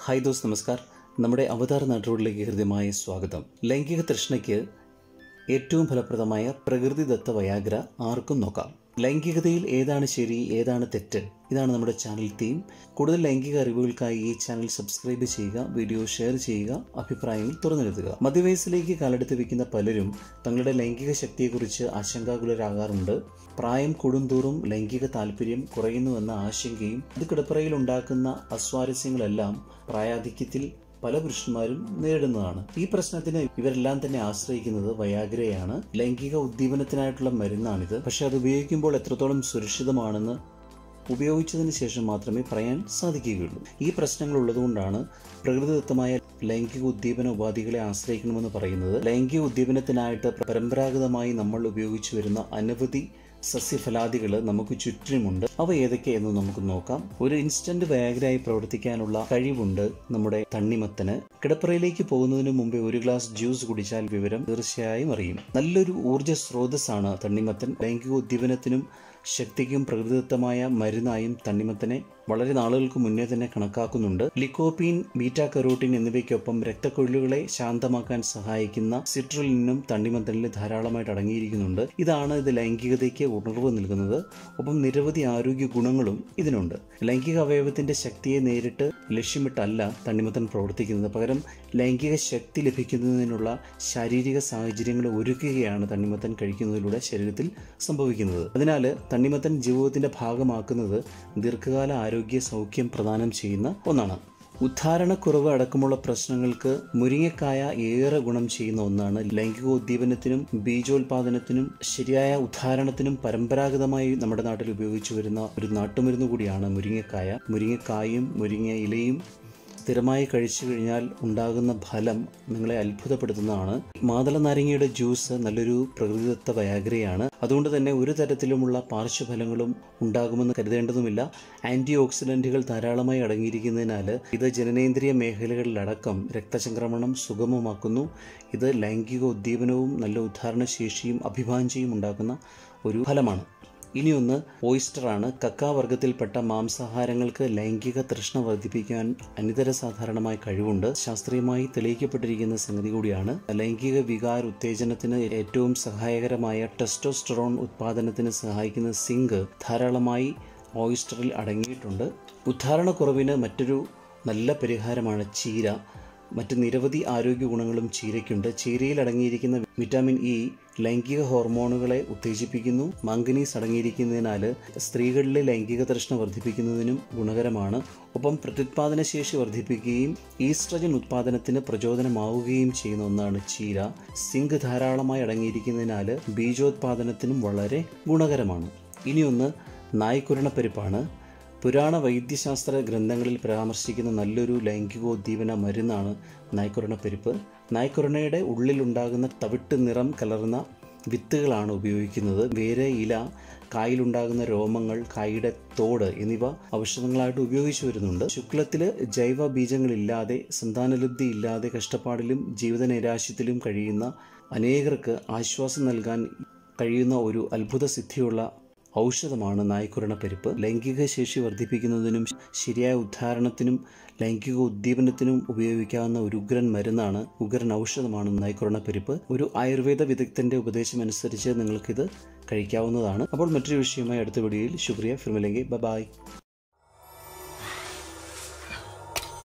hi those നമസ്കാർ നമ്മുടെ അവതാർ നാട്ടുകളിലേക്ക് ഹൃദ്യമായ സ്വാഗതം ലൈംഗിക തൃഷ്ണയ്ക്ക് ഏറ്റവും ഫലപ്രദമായ പ്രകൃതിദത്ത വയാഗ്ര ആർക്കും നോക്കാം ലൈംഗികതയിൽ ഏതാണ് ശരി ഏതാണ് തെറ്റ് ഇതാണ് നമ്മുടെ ചാനൽ തീം കൂടുതൽ ലൈംഗിക അറിവുകൾക്കായി ഈ ചാനൽ സബ്സ്ക്രൈബ് ചെയ്യുക വീഡിയോ ഷെയർ ചെയ്യുക അഭിപ്രായങ്ങൾ തുറന്നെഴുതുക മധ്യവയസ്സിലേക്ക് കാലെടുത്ത് വെക്കുന്ന പലരും തങ്ങളുടെ ലൈംഗിക ശക്തിയെക്കുറിച്ച് ആശങ്കാകുലരാകാറുണ്ട് പ്രായം കൂടുന്തോറും ലൈംഗിക താല്പര്യം കുറയുന്നുവെന്ന ആശങ്കയും ഇത് കിടപ്പറയിൽ ഉണ്ടാക്കുന്ന അസ്വാരസ്യങ്ങളെല്ലാം പ്രായാധിക്യത്തിൽ പല പുരുഷന്മാരും നേരിടുന്നതാണ് ഈ പ്രശ്നത്തിന് ഇവരെല്ലാം തന്നെ ആശ്രയിക്കുന്നത് വയാഗ്രയാണ് ലൈംഗിക ഉദ്ദീപനത്തിനായിട്ടുള്ള മരുന്നാണിത് പക്ഷെ അത് ഉപയോഗിക്കുമ്പോൾ എത്രത്തോളം സുരക്ഷിതമാണെന്ന് ഉപയോഗിച്ചതിന് ശേഷം മാത്രമേ പറയാൻ സാധിക്കുകയുള്ളൂ ഈ പ്രശ്നങ്ങൾ ഉള്ളതുകൊണ്ടാണ് പ്രകൃതിദത്തമായ ലൈംഗിക ഉദ്ദീപന ഉപാധികളെ ആശ്രയിക്കണമെന്ന് പറയുന്നത് ലൈംഗിക ഉദ്ദീപനത്തിനായിട്ട് പരമ്പരാഗതമായി നമ്മൾ ഉപയോഗിച്ചു വരുന്ന അനവധി സസ്യഫലാദികൾ നമുക്ക് ചുറ്റിനുമുണ്ട് അവ ഏതൊക്കെ എന്ന് നമുക്ക് നോക്കാം ഒരു ഇൻസ്റ്റന്റ് വയാഗ്രയായി പ്രവർത്തിക്കാനുള്ള കഴിവുണ്ട് നമ്മുടെ തണ്ണിമത്തന് കിടപ്പറയിലേക്ക് പോകുന്നതിന് മുമ്പേ ഒരു ഗ്ലാസ് ജ്യൂസ് കുടിച്ചാൽ വിവരം തീർച്ചയായും അറിയും നല്ലൊരു ഊർജ്ജ സ്രോതസ്സാണ് തണ്ണിമത്തൻ ലൈംഗിക ഉദ്ദീപനത്തിനും ശക്തിക്കും പ്രകൃതിദത്തമായ മരുന്നായും തണ്ണിമത്തനെ വളരെ നാളുകൾക്ക് മുന്നേ തന്നെ കണക്കാക്കുന്നുണ്ട് ലിക്കോപ്പീൻ ബീറ്റാ കരോട്ടീൻ എന്നിവയ്ക്കൊപ്പം രക്തക്കൊഴിലുകളെ ശാന്തമാക്കാൻ സഹായിക്കുന്ന സിട്രലിനും തണ്ണിമത്തനിൽ ധാരാളമായിട്ട് അടങ്ങിയിരിക്കുന്നുണ്ട് ഇതാണ് ഇത് ലൈംഗികതയ്ക്ക് ഉണർവ് നൽകുന്നത് ഒപ്പം നിരവധി ആരോഗ്യ ഗുണങ്ങളും ഇതിനുണ്ട് ലൈംഗിക അവയവത്തിന്റെ ശക്തിയെ നേരിട്ട് ലക്ഷ്യമിട്ടല്ല തണ്ണിമത്തൻ പ്രവർത്തിക്കുന്നത് പകരം ലൈംഗിക ശക്തി ലഭിക്കുന്നതിനുള്ള ശാരീരിക സാഹചര്യങ്ങൾ ഒരുക്കുകയാണ് തണ്ണിമത്തൻ കഴിക്കുന്നതിലൂടെ ശരീരത്തിൽ സംഭവിക്കുന്നത് അതിനാൽ തണ്ണിമത്തൻ ജീവിതത്തിന്റെ ഭാഗമാക്കുന്നത് ദീർഘകാല ആരോഗ്യ സൗഖ്യം പ്രദാനം ചെയ്യുന്ന ഒന്നാണ് ഉദ്ധാരണക്കുറവ് അടക്കമുള്ള പ്രശ്നങ്ങൾക്ക് മുരിങ്ങക്കായ ഏറെ ഗുണം ചെയ്യുന്ന ഒന്നാണ് ലൈംഗിക ഉദ്ദീപനത്തിനും ബീജോത്പാദനത്തിനും ശരിയായ ഉദ്ധാരണത്തിനും പരമ്പരാഗതമായി നമ്മുടെ നാട്ടിൽ ഉപയോഗിച്ചു വരുന്ന ഒരു നാട്ടുമരുന്ന് കൂടിയാണ് മുരിങ്ങക്കായ മുരിങ്ങക്കായും മുരിങ്ങ ഇലയും സ്ഥിരമായി കഴിച്ചു കഴിഞ്ഞാൽ ഉണ്ടാകുന്ന ഫലം നിങ്ങളെ അത്ഭുതപ്പെടുത്തുന്നതാണ് മാതള നാരങ്ങയുടെ ജ്യൂസ് നല്ലൊരു പ്രകൃതിദത്ത വയാഗ്രയാണ് അതുകൊണ്ട് തന്നെ ഒരു തരത്തിലുമുള്ള പാർശ്വഫലങ്ങളും ഉണ്ടാകുമെന്ന് കരുതേണ്ടതുമില്ല ആന്റി ഓക്സിഡന്റുകൾ ധാരാളമായി അടങ്ങിയിരിക്കുന്നതിനാൽ ഇത് ജനനേന്ദ്രിയ മേഖലകളിലടക്കം രക്തചംക്രമണം സുഗമമാക്കുന്നു ഇത് ലൈംഗിക ഉദ്ദീപനവും നല്ല ഉദ്ധാരണശേഷിയും അഭിവാഞ്ചയും ഉണ്ടാക്കുന്ന ഒരു ഫലമാണ് ഇനിയൊന്ന് ഓയിസ്റ്ററാണ് കക്ക വർഗത്തിൽപ്പെട്ട മാംസാഹാരങ്ങൾക്ക് ലൈംഗിക തൃഷ്ണ വർദ്ധിപ്പിക്കാൻ അനിതര സാധാരണമായ കഴിവുണ്ട് ശാസ്ത്രീയമായി തെളിയിക്കപ്പെട്ടിരിക്കുന്ന സംഗതി കൂടിയാണ് ലൈംഗിക വികാര ഉത്തേജനത്തിന് ഏറ്റവും സഹായകരമായ ടെസ്റ്റോസ്റ്ററോൺ ഉത്പാദനത്തിന് സഹായിക്കുന്ന സിങ്ക് ധാരാളമായി ഓയിസ്റ്ററിൽ അടങ്ങിയിട്ടുണ്ട് ഉദ്ധാരണക്കുറവിന് മറ്റൊരു നല്ല പരിഹാരമാണ് ചീര മറ്റ് നിരവധി ആരോഗ്യ ഗുണങ്ങളും ചീരയ്ക്കുണ്ട് ചീരയിൽ അടങ്ങിയിരിക്കുന്ന വിറ്റാമിൻ ഇ ലൈംഗിക ഹോർമോണുകളെ ഉത്തേജിപ്പിക്കുന്നു മംഗനീസ് അടങ്ങിയിരിക്കുന്നതിനാൽ സ്ത്രീകളിലെ ലൈംഗിക തൃഷ്ണ വർദ്ധിപ്പിക്കുന്നതിനും ഗുണകരമാണ് ഒപ്പം പ്രത്യുത്പാദന ശേഷി വർദ്ധിപ്പിക്കുകയും ഈസ്ട്രജൻ ഉത്പാദനത്തിന് പ്രചോദനമാവുകയും ചെയ്യുന്ന ഒന്നാണ് ചീര സിങ്ക് ധാരാളമായി അടങ്ങിയിരിക്കുന്നതിനാൽ ബീജോത്പാദനത്തിനും വളരെ ഗുണകരമാണ് ഇനിയൊന്ന് നായ്ക്കുരണപ്പരിപ്പാണ് പുരാണ വൈദ്യശാസ്ത്ര ഗ്രന്ഥങ്ങളിൽ പരാമർശിക്കുന്ന നല്ലൊരു ലൈംഗികോദ്ദീപന മരുന്നാണ് നായ്ക്കുരണപ്പരിപ്പ് നായ്ക്കുരണയുടെ ഉള്ളിലുണ്ടാകുന്ന തവിട്ട് നിറം കലർന്ന വിത്തുകളാണ് ഉപയോഗിക്കുന്നത് വേറെ ഇല കായിലുണ്ടാകുന്ന രോമങ്ങൾ കായുടെ തോട് എന്നിവ ഔഷധങ്ങളായിട്ട് ഉപയോഗിച്ചു വരുന്നുണ്ട് ശുക്ലത്തിൽ ജൈവ ബീജങ്ങളില്ലാതെ സന്താനലബ്ധി ഇല്ലാതെ കഷ്ടപ്പാടിലും ജീവിത നൈരാശ്യത്തിലും കഴിയുന്ന അനേകർക്ക് ആശ്വാസം നൽകാൻ കഴിയുന്ന ഒരു അത്ഭുത സിദ്ധിയുള്ള ഔഷധമാണ് നായ്ക്കുരണപ്പരിപ്പ് ലൈംഗിക ശേഷി വർദ്ധിപ്പിക്കുന്നതിനും ശരിയായ ഉദ്ധാരണത്തിനും ലൈംഗിക ഉദ്ദീപനത്തിനും ഉപയോഗിക്കാവുന്ന ഒരു ഉഗ്രൻ മരുന്നാണ് ഉഗ്രൻ ഔഷധമാണ് നായ്ക്കുരണപ്പരിപ്പ് ഒരു ആയുർവേദ വിദഗ്ധന്റെ ഉപദേശം അനുസരിച്ച് നിങ്ങൾക്കിത് കഴിക്കാവുന്നതാണ് അപ്പോൾ മറ്റൊരു വിഷയമായി അടുത്ത വീഡിയോയിൽ ശുക്രിയ ഫിർമിലെങ്കിൽ ബൈ